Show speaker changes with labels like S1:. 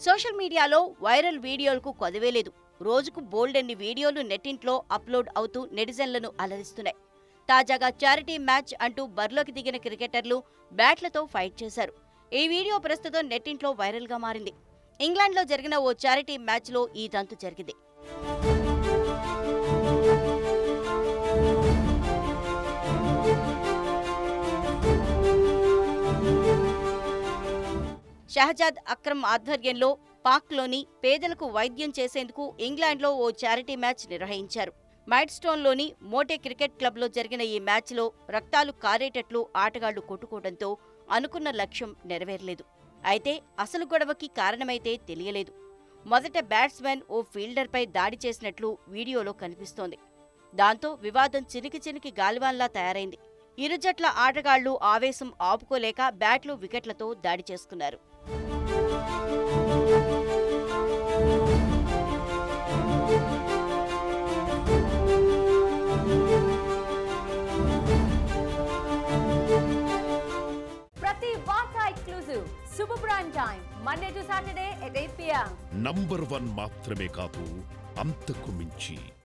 S1: social మీడియాలో viral వీడియోలకు కొదవేలేదు రోజుకు బోల్డెన్ని వీడియోలు నెట్టింట్లో అప్లోడ్ అవుతూ నెటిజన్లను అలరిస్తున్నాయి తాజాగా చారిటీ మ్యాచ్ అంటూ బరిలోకి దిగిన క్రికెటర్లు బ్యాట్లతో ఫైట్ చేశారు ఈ వీడియో ప్రస్తుతం నెట్టింట్లో వైరల్గా మారింది ఇంగ్లాండ్లో జరిగిన ఓ చారిటీ మ్యాచ్లో ఈ తంతు జరిగింది షహజాద్ అక్రమ్ ఆధ్వర్యంలో పాక్లోని పేదలకు వైద్యం చేసేందుకు ఇంగ్లాండ్లో ఓ చారిటీ మ్యాచ్ నిర్వహించారు మైడ్స్టోన్లోని మోటే క్రికెట్ క్లబ్లో జరిగిన ఈ మ్యాచ్లో రక్తాలు కారేటట్లు ఆటగాళ్లు కొట్టుకోవడంతో అనుకున్న లక్ష్యం నెరవేరలేదు అయితే అసలు గొడవకి కారణమైతే తెలియలేదు మొదట బ్యాట్స్మెన్ ఓ ఫీల్డర్పై దాడి చేసినట్లు వీడియోలో కనిపిస్తోంది దాంతో వివాదం చినికి చినికి గాలివాన్లా తయారైంది ఇరు జట్ల ఆటగాళ్లు ఆవేశం ఆపుకోలేక బ్యాట్లు వికెట్లతో దాడి చేసుకున్నారు
S2: ప్రతి వార్త exclusive super prime time Monday to Saturday at eight PM
S3: number one మాత్రమే కాదు అంతకు మించి